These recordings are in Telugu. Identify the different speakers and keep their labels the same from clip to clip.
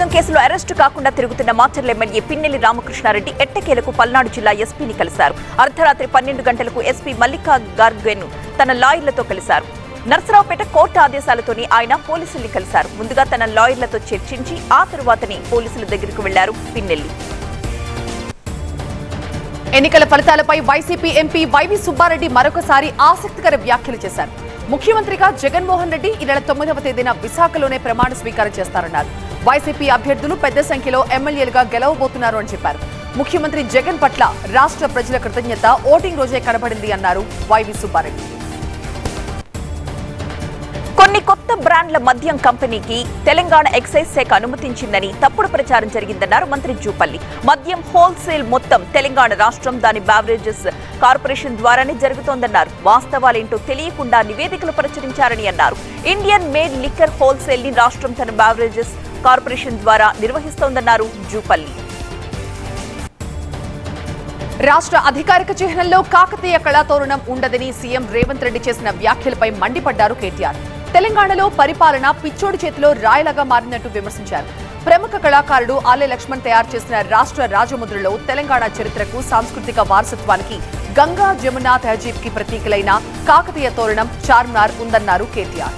Speaker 1: మద్యం కేసులో అరెస్టు కాకుండా తిరుగుతున్న మాచర్ల ఎమ్మెల్యే పిన్నెల్లి రామకృష్ణారెడ్డి ఎట్టకేలకు పల్నాడు జిల్లా ఎస్పీని కలిశారు అర్ధరాత్రి పన్నెండు గంటలకు ఎస్పీ మల్లికా గార్గెన్ తన లాయర్లతో కలిశారు నర్సరావుపేట కోర్టు ఆదేశాలతోనే ఆయన పోలీసుల్ని కలిశారు ముందుగా తన లాయర్లతో చర్చించి ఆ తరువాతనే పోలీసుల దగ్గరకు వెళ్లారు పిన్నెల్లి
Speaker 2: ఎన్నికల ఫలితాలపై వైసీపీ ఎంపీ వైవి సుబ్బారెడ్డి మరొకసారి ఆసక్తికర వ్యాఖ్యలు చేశారు ముఖ్యమంత్రిగా జగన్మోహన్ రెడ్డి ఈ నెల తొమ్మిదవ తేదీన విశాఖలోనే ప్రమాణ స్వీకారం చేస్తారన్నారు వైసీపీ అభ్యర్థులు పెద్ద సంఖ్యలో ఎమ్మెల్యేలుగా గెలవబోతున్నారు అని చెప్పారు ముఖ్యమంత్రి జగన్ పట్ల రాష్ట్ర ప్రజల కృతజ్ఞత ఓటింగ్ రోజే కనబడింది అన్నారు వైవి సుబ్బారెడ్డి
Speaker 1: కొన్ని కొత్త బ్రాండ్ల మద్యం కంపెనీకి తెలంగాణ ఎక్సైజ్ శాఖ అనుమతించిందని తప్పుడు ప్రచారం జరిగిందన్నారు మంత్రి జూపల్లి మద్యం హోల్సేల్ మొత్తం తెలంగాణ రాష్ట్రం దాని బ్యావరేజెస్ కార్పొరేషన్ ద్వారానే జరుగుతోందన్నారు వాస్తవాలేంటో తెలియకుండా నివేదికలు ప్రచురించారని అన్నారు ఇండియన్ మేడ్ లిక్కర్ హోల్సేల్ ని రాష్ట్రం తన బ్యావరేజెస్ కార్పొరేషన్ ద్వారా నిర్వహిస్తోందన్నారు జూపల్లి
Speaker 2: రాష్ట్ర అధికారిక చిహ్నంలో కాకతీయ కళాతోరణం ఉండదని సీఎం రేవంత్ రెడ్డి చేసిన వ్యాఖ్యలపై మండిపడ్డారు కేటీఆర్ తెలంగాణలో పరిపాలన పిచ్చోడి చేతిలో రాయలాగా మారినట్టు విమర్శించారు ప్రముఖ కళాకారుడు ఆలయ లక్ష్మణ్ తయారు చేసిన రాష్ట్ర రాజముద్రలో తెలంగాణ చరిత్రకు సాంస్కృతిక వారసత్వానికి గంగా జమున తహజీబ్ కి ప్రతీకలైన కాకతీయ తోరణం చార్మినార్ ఉందన్నారు కేటీఆర్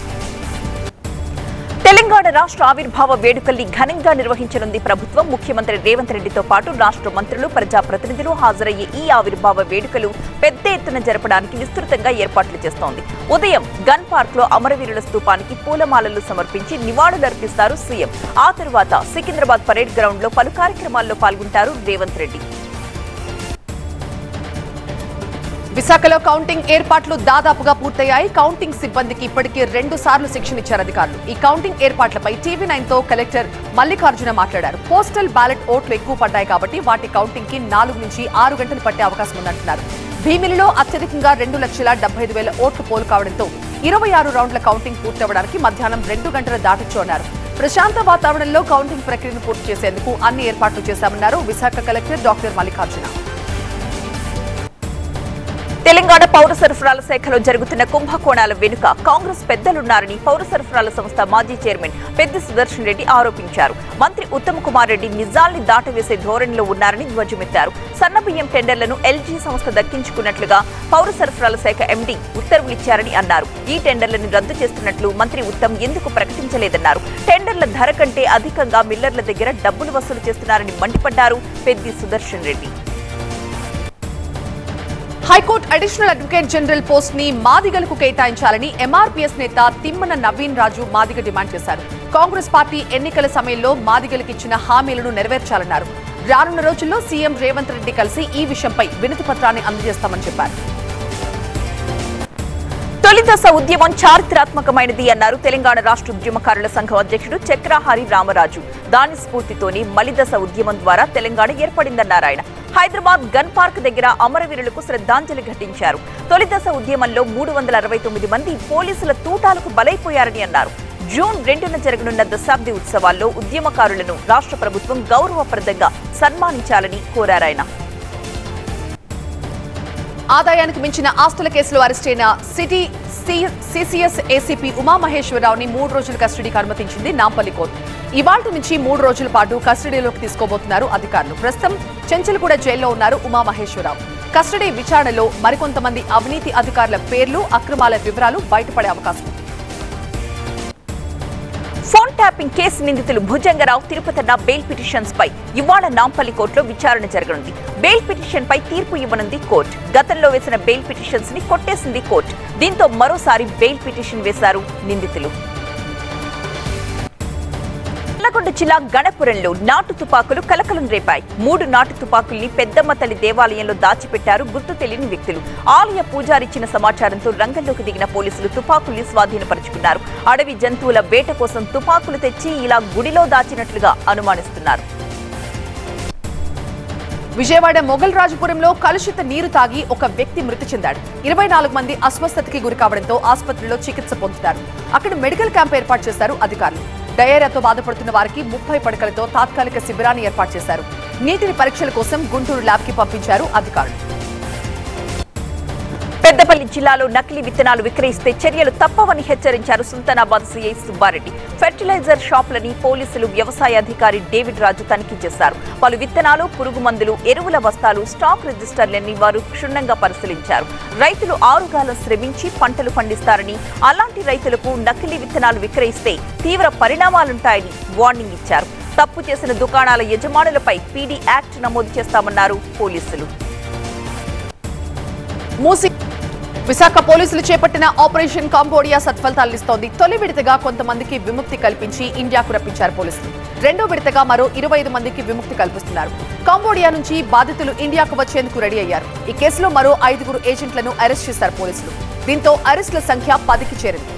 Speaker 1: తెలంగాణ రాష్ట్ర ఆవిర్భావ వేడుకల్ని ఘనంగా నిర్వహించనుంది ప్రభుత్వం ముఖ్యమంత్రి రేవంత్ రెడ్డితో పాటు రాష్ట్ర మంత్రులు ప్రజాప్రతినిధులు హాజరయ్యే ఈ ఆవిర్భావ వేడుకలు పెద్ద ఎత్తున జరపడానికి విస్తృతంగా ఏర్పాట్లు చేస్తోంది ఉదయం గన్ పార్క్ లో అమరవీరుల స్తూపానికి పూలమాలలు సమర్పించి నివాళులర్పిస్తారు సీఎం ఆ తరువాత సికింద్రాబాద్ పరేడ్ గ్రౌండ్ లో పలు కార్యక్రమాల్లో పాల్గొంటారు రేవంత్ రెడ్డి
Speaker 2: విశాఖలో కౌంటింగ్ ఏర్పాట్లు దాదాపుగా పూర్తయ్యాయి కౌంటింగ్ సిబ్బందికి ఇప్పటికే రెండు సార్లు శిక్షణ ఇచ్చారు అధికారులు ఈ కౌంటింగ్ ఏర్పాట్లపై టీవీ నైన్ తో కలెక్టర్ మల్లికార్జున మాట్లాడారు పోస్టల్ బ్యాలెట్ ఓట్లు ఎక్కువ పడ్డాయి కాబట్టి వాటి కౌంటింగ్ కి నాలుగు నుంచి ఆరు గంటలు పట్టే అవకాశం ఉందంటున్నారు భీమిలిలో అత్యధికంగా రెండు లక్షల డెబ్బై ఐదు వేల ఓట్లు పోలు కావడంతో ఇరవై ఆరు రౌండ్ల కౌంటింగ్ పూర్తవడానికి మధ్యాహ్నం రెండు గంటల దాటొచ్చు అన్నారు ప్రశాంత వాతావరణంలో కౌంటింగ్ ప్రక్రియను పూర్తి చేసేందుకు అన్ని ఏర్పాట్లు చేశామన్నారు విశాఖ కలెక్టర్ డాక్టర్ మల్లికార్జున
Speaker 1: తెలంగాణ పౌర సరఫరాల శాఖలో జరుగుతున్న కుంభకోణాల వెనుక కాంగ్రెస్ పెద్దలున్నారని పౌర సరఫరాల సంస్థ మాజీ చైర్మన్ పెద్ది సుదర్శన్ రెడ్డి ఆరోపించారు మంత్రి ఉత్తమ్ కుమార్ రెడ్డి నిజాల్ని దాటవేసే ధోరణిలో ఉన్నారని ధ్వజమెత్తారు సన్నబియ్యం టెండర్లను ఎల్జీ సంస్థ దక్కించుకున్నట్లుగా పౌర సరఫరాల శాఖ ఎండీ ఉత్తర్వులిచ్చారని అన్నారు ఈ టెండర్లను రద్దు చేస్తున్నట్లు మంత్రి ఉత్తమ్ ఎందుకు ప్రకటించలేదన్నారు టెండర్ల ధర కంటే అధికంగా మిల్లర్ల దగ్గర డబ్బులు వసూలు చేస్తున్నారని మండిపడ్డారు Peddi Sudarshan Reddy
Speaker 2: high court additional advocate general post ని మాదిగలకు కేటాయించాలని ఎంఆర్పీఎస్ నేత తిమ్మన నవీన్ రాజు మాదిగ డిమాండ్ చేశారు కాంగ్రెస్ పార్టీ ఎన్నికల సమయంలో మాదిగలకు ఇచ్చిన హామీలను నెరవేర్చాలన్నారు రానున్న రోజుల్లో సీఎం రేవంత్ రెడ్డి కలిసి ఈ విషయంపై వినతి పత్రాన్ని అందజేస్తామని చెప్పారు
Speaker 1: తొలిదశ ఉద్యమం చారిత్రాత్మకమైనది అన్నారు తెలంగాణ రాష్ట్ర ఉద్యమకారుల సంఘం అధ్యక్షుడు చక్రహారి రామరాజు దాని స్ఫూర్తితోనే మలిదశ ఉద్యమం ద్వారా తెలంగాణ ఏర్పడిందన్నారు ఆయన హైదరాబాద్ గన్ పార్క్ దగ్గర అమరవీరులకు శ్రద్ధాంజలి ఘటించారు తొలిదశ ఉద్యమంలో మూడు వందల అరవై తొమ్మిది మంది పోలీసుల తూటాలకు బలైపోయారని అన్నారు జూన్ రెండున జరగనున్న దశాబ్ది ఉత్సవాల్లో ఉద్యమకారులను రాష్ట్ర ప్రభుత్వం గౌరవప్రదంగా సన్మానించాలని కోరారాయన
Speaker 2: ఆదాయానికి మించిన ఆస్తుల కేసులో అరెస్టైన సిటీ సిసిఎస్ ఏసీపీ ఉమామహేశ్వరరావుని మూడు రోజుల కస్టడీకి అనుమతించింది నాంపల్లి కోర్టు ఇవాళ నుంచి మూడు రోజుల పాటు కస్టడీలోకి తీసుకోబోతున్నారు అధికారులు ప్రస్తుతం చెంచల్గూడ జైల్లో ఉన్నారు ఉమామహేశ్వరరావు కస్టడీ విచారణలో మరికొంతమంది అవినీతి అధికారుల పేర్లు అక్రమాల వివరాలు బయటపడే అవకాశం ఉంది
Speaker 1: ఫోన్ ట్యాపింగ్ కేసు నిందితులు భుజంగరావు తిరుపతన్న బెయిల్ పిటిషన్స్ పై ఇవాళ నాంపల్లి కోర్టులో విచారణ జరగనుంది బెయిల్ పిటిషన్ పై తీర్పు ఇవ్వనుంది కోర్టు గతంలో వేసిన బెయిల్ పిటిషన్స్ ని కొట్టేసింది కోర్టు దీంతో మరోసారి బెయిల్ పిటిషన్ వేశారు నిందితులు నల్లగొండ జిల్లా గణపురంలో నాటు తుపాకులు కలకలం రేపాయి మూడు నాటు తుపాకుల్ని పెద్దమ్మ తల్లి దేవాలయంలో దాచిపెట్టారు గుర్తు తెలియని వ్యక్తులు ఆలయ పూజారిచ్చిన సమాచారంతో రంగంలోకి దిగిన పోలీసులు తుపాకుల్ని స్వాధీనపరుచుకున్నారు అడవి జంతువుల వేట కోసం తుపాకులు తెచ్చి ఇలా గుడిలో దాచినట్లుగా అనుమానిస్తున్నారు
Speaker 2: విజయవాడ మొగల్ రాజపురంలో కలుషిత నీరు తాగి ఒక వ్యక్తి మృతి చెందాడు ఇరవై నాలుగు మంది అస్వస్థతకి గురి కావడంతో ఆసుపత్రిలో చికిత్స పొందుతారు అక్కడ మెడికల్ క్యాంప్ ఏర్పాటు చేశారు అధికారులు డయేరియాతో బాధపడుతున్న వారికి ముప్పై పడకలతో తాత్కాలిక శిబిరాన్ని ఏర్పాటు చేశారు నీటిని పరీక్షల కోసం గుంటూరు ల్యాబ్ కి పంపించారు అధికారులు
Speaker 1: పెద్దపల్లి జిల్లాలో నకిలీ విత్తనాలు విక్రయిస్తే చర్యలు తప్పవని హెచ్చరించారు సుల్తానాబాద్ సీఐ సుబ్బారెడ్డి ఫెర్టిలైజర్ షాపులని పోలీసులు వ్యవసాయ అధికారి డేవిడ్ రాజు తనిఖీ చేశారు పలు విత్తనాలు పురుగు మందులు ఎరువుల బస్తాలు స్టాక్ రిజిస్టర్లని వారు క్షుణ్ణంగా పరిశీలించారు రైతులు ఆరుగాలం శ్రమించి పంటలు పండిస్తారని అలాంటి రైతులకు నకిలీ విత్తనాలు విక్రయిస్తే తీవ్ర పరిణామాలుంటాయని వార్నింగ్ ఇచ్చారు తప్పు చేసిన దుకాణాల యజమానులపై పీడీ యాక్ట్ నమోదు చేస్తామన్నారు పోలీసులు
Speaker 2: మూసి విశాఖ పోలీసులు చేపట్టిన ఆపరేషన్ కాంబోడియా సత్ఫలితాలనిస్తోంది తొలి విడతగా కొంతమందికి విముక్తి కల్పించి ఇండియాకు రప్పించారు పోలీసులు రెండో విడతగా మరో ఇరవై ఐదు మందికి విముక్తి కల్పిస్తున్నారు కాంబోడియా నుంచి బాధితులు ఇండియాకు వచ్చేందుకు రెడీ అయ్యారు ఈ కేసులో మరో ఐదుగురు ఏజెంట్లను అరెస్ట్ చేశారు పోలీసులు దీంతో అరెస్టుల సంఖ్య పదికి చేరింది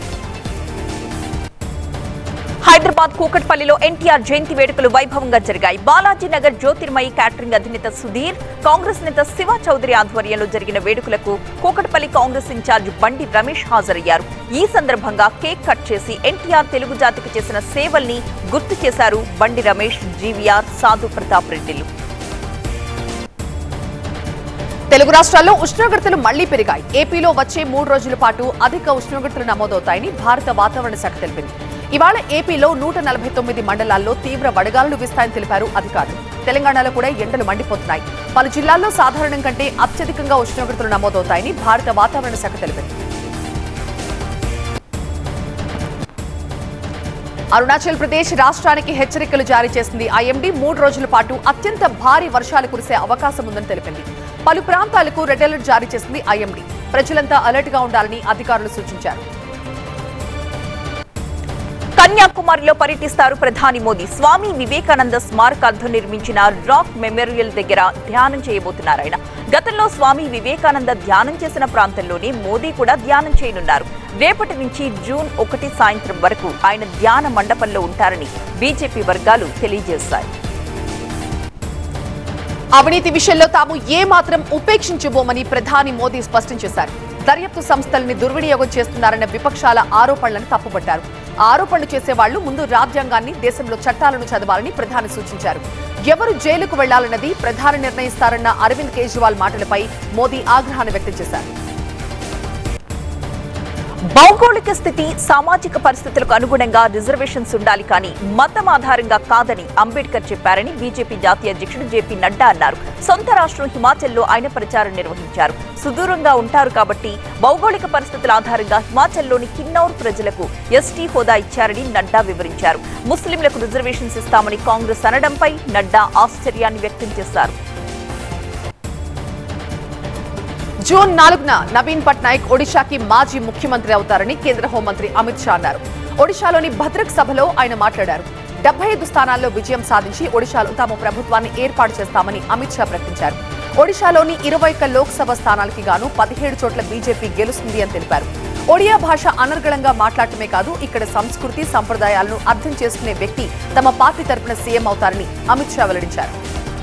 Speaker 1: హైదరాబాద్ కూకట్పల్లిలో ఎన్టీఆర్ జయంతి వేడుకలు వైభవంగా జరిగాయి బాలాజీ నగర్ జ్యోతిర్మయి క్యాటరింగ్ అధినేత సుధీర్ కాంగ్రెస్ నేత శివ చౌదరి ఆధ్వర్యంలో జరిగిన వేడుకలకు కూకట్పల్లి కాంగ్రెస్ ఇన్ఛార్జ్ బండి రమేష్ హాజరయ్యారు ఈ సందర్భంగా కేక్ కట్ చేసి ఎన్టీఆర్ తెలుగు జాతికి చేసిన సేవల్ని గుర్తు చేశారు బండి రమేష్ జీవీఆర్ సాధు ప్రతాప్ రెడ్డిలు
Speaker 2: తెలుగు రాష్ట్రాల్లో ఉష్ణోగ్రతలు మళ్లీ పెరిగాయి ఏపీలో వచ్చే మూడు రోజుల పాటు అధిక ఉష్ణోగ్రతలు నమోదవుతాయని భారత వాతావరణ శాఖ తెలిపింది ఇవాళ ఏపీలో నూట నలభై తొమ్మిది మండలాల్లో తీవ్ర వడగాలులు వీస్తాయని తెలిపారు అధికారులు తెలంగాణలో కూడా ఎండలు మండిపోతున్నాయి పలు జిల్లాల్లో సాధారణం కంటే అత్యధికంగా ఉష్ణోగ్రతలు నమోదవుతాయని భారత వాతావరణ శాఖ తెలిపింది అరుణాచల్ ప్రదేశ్ రాష్ట్రానికి హెచ్చరికలు జారీ చేసింది ఐఎండీ మూడు రోజుల పాటు అత్యంత భారీ వర్షాలు కురిసే అవకాశం ఉందని తెలిపింది పలు ప్రాంతాలకు రెడ్ అలర్ట్ జారీ చేసింది ఐఎండీ ప్రజలంతా అలర్ట్ గా ఉండాలని అధికారులు సూచించారు
Speaker 1: కన్యాకుమారిలో పర్యటిస్తారు ప్రధాని మోదీ స్వామి వివేకానంద స్మారకార్థం నిర్మించిన రాక్ మెమోరియల్ దగ్గర ధ్యానం చేయబోతున్నారు ఆయన గతంలో స్వామి వివేకానంద ధ్యానం చేసిన ప్రాంతంలోనే మోదీ కూడా ధ్యానం చేయనున్నారు రేపటి నుంచి జూన్ ఒకటి సాయంత్రం వరకు ఆయన ధ్యాన మండపంలో ఉంటారని బీజేపీ వర్గాలు తెలియజేశాయి
Speaker 2: అవినీతి విషయంలో తాము ఏ మాత్రం ఉపేక్షించబోమని ప్రధాని మోదీ స్పష్టం చేశారు దర్యాప్తు సంస్థల్ని దుర్వినియోగం చేస్తున్నారన్న విపక్షాల ఆరోపణలను తప్పుపట్టారు ఆ ఆరోపణలు చేసేవాళ్లు ముందు రాజ్యాంగాన్ని దేశంలో చట్టాలను చదవాలని ప్రధాని సూచించారు ఎవరు జైలుకు వెళ్లాలన్నది ప్రధాని నిర్ణయిస్తారన్న అరవింద్ కేజ్రీవాల్ మాటలపై మోదీ ఆగ్రహాన్ని వ్యక్తం చేశారు
Speaker 1: భౌగోళిక స్థితి సామాజిక పరిస్థితులకు అనుగుణంగా రిజర్వేషన్స్ ఉండాలి కానీ మతం ఆధారంగా కాదని అంబేద్కర్ చెప్పారని బీజేపీ జాతీయ అధ్యక్షుడు జేపీ నడ్డా అన్నారు సొంత రాష్ట్రం హిమాచల్లో ఆయన ప్రచారం నిర్వహించారు సుదూరంగా ఉంటారు కాబట్టి భౌగోళిక పరిస్థితుల ఆధారంగా హిమాచల్లోని కిన్నౌర్ ప్రజలకు ఎస్టీ హోదా ఇచ్చారని నడ్డా వివరించారు ముస్లింలకు రిజర్వేషన్స్ ఇస్తామని కాంగ్రెస్ అనడంపై నడ్డా ఆశ్చర్యాన్ని వ్యక్తం చేశారు
Speaker 2: జూన్ నాలుగున నవీన్ పట్నాయక్ ఒడిశాకి మాజీ ముఖ్యమంత్రి అవుతారని కేంద్ర హోంమంత్రి అమిత్ షా అన్నారు ఒడిశాలోని భద్రక్ సభలో ఆయన మాట్లాడారు డెబ్బై ఐదు స్థానాల్లో విజయం సాధించి ఒడిశాలో తాము ప్రభుత్వాన్ని ఏర్పాటు చేస్తామని అమిత్ షా ప్రకటించారు ఒడిశాలోని ఇరవై ఒక్క లోక్సభ స్థానాలకి గాను పదిహేడు చోట్ల బీజేపీ గెలుస్తుంది అని తెలిపారు ఒడియా భాష అనర్గళంగా మాట్లాడటమే కాదు ఇక్కడ సంస్కృతి సంప్రదాయాలను అర్థం చేసుకునే వ్యక్తి తమ పార్టీ తరపున సీఎం అవుతారని అమిత్ షా వెల్లడించారు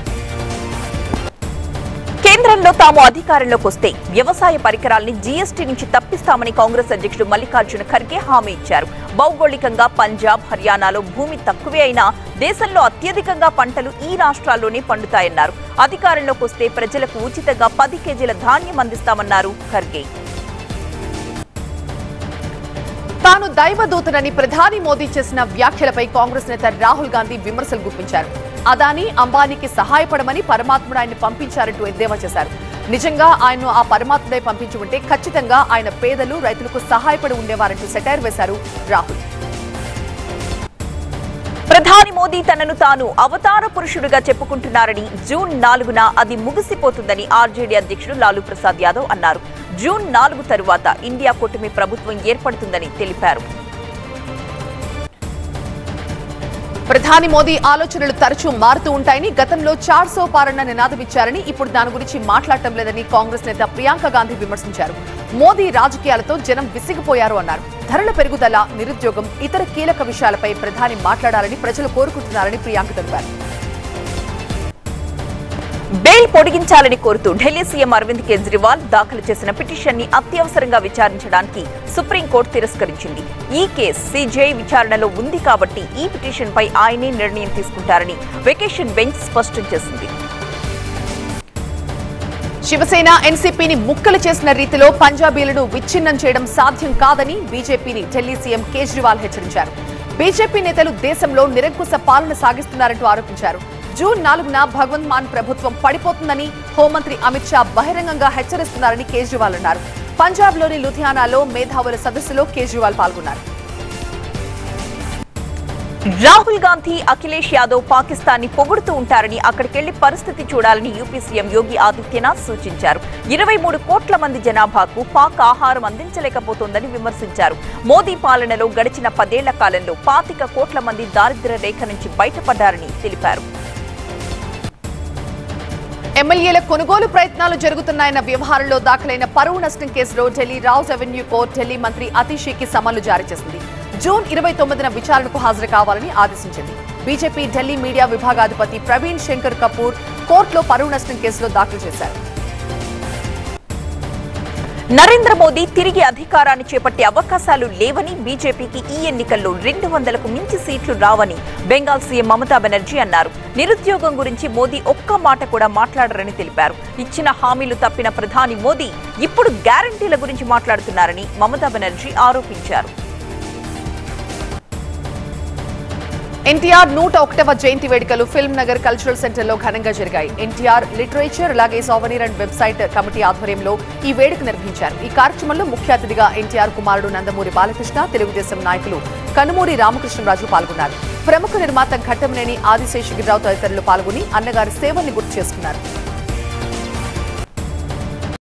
Speaker 1: కేంద్రంలో తాము అధికారంలోకి వస్తే వ్యవసాయ పరికరాల్ని జీఎస్టీ నుంచి తప్పిస్తామని కాంగ్రెస్ అధ్యక్షుడు మల్లికార్జున ఖర్గే హామీ ఇచ్చారు భౌగోళికంగా పంజాబ్ హర్యానాలో భూమి తక్కువే అయినా దేశంలో అత్యధికంగా పంటలు ఈ రాష్ట్రాల్లోనే పండుతాయన్నారు అధికారంలోకి వస్తే ప్రజలకు ఉచితంగా పది కేజీల ధాన్యం అందిస్తామన్నారు ఖర్గే
Speaker 2: తాను దైవదూతనని ప్రధాని మోదీ చేసిన వ్యాఖ్యలపై కాంగ్రెస్ నేత రాహుల్ గాంధీ విమర్శలు గుప్పించారు అదానీ అంబానీకి సహాయపడమని పరమాత్ముడు ఆయన్ని పంపించారంటూ ఎద్దేవా చేశారు నిజంగా ఆయన్ను ఆ పరమాత్ముడే పంపించి ఉంటే ఖచ్చితంగా ఆయన పేదలు రైతులకు సహాయపడి ఉండేవారంటూ సెటైర్ వేశారు రాహుల్
Speaker 1: ప్రధాని మోదీ తనను తాను అవతార పురుషుడిగా చెప్పుకుంటున్నారని జూన్ నాలుగున అది ముగిసిపోతుందని ఆర్జేడీ అధ్యక్షుడు లాలూ ప్రసాద్ యాదవ్ అన్నారు జూన్ నాలుగు తరువాత ఇండియా కూటమి ప్రభుత్వం ఏర్పడుతుందని తెలిపారు
Speaker 2: ప్రధాని మోదీ ఆలోచనలు తరచూ మారుతూ ఉంటాయని గతంలో చార్ సో పారన్న నినాదం ఇచ్చారని ఇప్పుడు దాని గురించి మాట్లాడటం లేదని కాంగ్రెస్ నేత ప్రియాంక గాంధీ విమర్శించారు మోదీ రాజకీయాలతో జనం విసిగిపోయారు అన్నారు ధరల పెరుగుదల నిరుద్యోగం ఇతర కీలక విషయాలపై ప్రధాని మాట్లాడాలని ప్రజలు కోరుకుంటున్నారని ప్రియాంక తెలిపారు
Speaker 1: బెయిల్ పొడిగించాలని కోరుతూ ఢిల్లీ సీఎం అరవింద్ కేజ్రీవాల్ దాఖలు చేసిన పిటిషన్ ని అత్యవసరంగా విచారించడానికి సుప్రీంకోర్టు తిరస్కరించింది ఈ కేసు సీజీఐ విచారణలో ఉంది కాబట్టి ఈ పిటిషన్ పై ఆయనే నిర్ణయం తీసుకుంటారని వెకేషన్ బెంచ్ స్పష్టం చేసింది
Speaker 2: శివసేన ఎన్సీపీని ముక్కలు చేసిన రీతిలో పంజాబీలను విచ్ఛిన్నం చేయడం సాధ్యం కాదని బీజేపీని ఢిల్లీ సీఎం కేజ్రీవాల్ హెచ్చరించారు బీజేపీ నేతలు దేశంలో నిరంకుశ పాలన సాగిస్తున్నారంటూ ఆరోపించారు జూన్ నాలుగున భగవంత్ మాన్ ప్రభుత్వం పడిపోతుందని హోంమంత్రి అమిత్ షా బహిరంగంగా హెచ్చరిస్తున్నారని కేజ్రీవాల్ అన్నారు పంజాబ్లోని లుధియానాలో మేధావుల సదస్సులో కేజ్రీవాల్ పాల్గొన్నారు
Speaker 1: రాహుల్ గాంధీ అఖిలేష్ యాదవ్ పాకిస్తాన్ ని పొగుడుతూ ఉంటారని అక్కడికెళ్లి పరిస్థితి చూడాలని యూపీ సీఎం యోగి ఆదిత్యనాథ్ సూచించారు ఇరవై మూడు కోట్ల మంది జనాభాకు పాక్ ఆహారం అందించలేకపోతోందని విమర్శించారు మోదీ పాలనలో గడిచిన పదేళ్ల కాలంలో పాతిక కోట్ల మంది దారిద్ర్య రేఖ నుంచి బయటపడ్డారని తెలిపారు
Speaker 2: ఎమ్మెల్యేల కొనుగోలు ప్రయత్నాలు జరుగుతున్నాయన్న వ్యవహారంలో దాఖలైన పరువు నష్టం కేసులో Delhi Rouse Avenue court Delhi మంత్రి అతిషీకి సమన్లు జారీ చేసింది జూన్ ఇరవై తొమ్మిదిన విచారణకు హాజరు కావాలని ఆదేశించింది బీజేపీ ఢిల్లీ మీడియా విభాగాధిపతి ప్రవీణ్ శంకర్ కపూర్ కోర్టులో పరువు నష్టం కేసులో దాఖలు చేశారు
Speaker 1: నరేంద్ర మోదీ తిరిగి అధికారాన్ని చేపట్టే అవకాశాలు లేవని బీజేపీకి ఈ ఎన్నికల్లో రెండు వందలకు మించి సీట్లు రావని బెంగాల్ సీఎం మమతా బెనర్జీ అన్నారు నిరుద్యోగం గురించి మోదీ ఒక్క మాట కూడా మాట్లాడరని తెలిపారు ఇచ్చిన హామీలు తప్పిన ప్రధాని మోదీ ఇప్పుడు గ్యారంటీల గురించి మాట్లాడుతున్నారని మమతా బెనర్జీ ఆరోపించారు
Speaker 2: ఎన్టీఆర్ నూట ఒకటవ జయంతి వేడుకలు ఫిల్మ్ నగర్ కల్చరల్ సెంటర్ లో ఘనంగా జరిగాయి ఎన్టీఆర్ లిటరేచర్ అలాగే సోవనీర్ అండ్ వెబ్సైట్ కమిటీ ఆధ్వర్యంలో ఈ వేడుక నిర్వహించారు ఈ కార్యక్రమంలో ముఖ్య అతిథిగా ఎన్టీఆర్ కుమారుడు నందమూరి బాలకృష్ణ తెలుగుదేశం నాయకులు కనుమూరి రామకృష్ణరాజు పాల్గొన్నారు ప్రముఖ నిర్మాత ఘట్టమనేని ఆదిశేషగిరిరావు తదితరులు పాల్గొని అన్నగారి సేవల్ని గుర్తు చేసుకున్నారు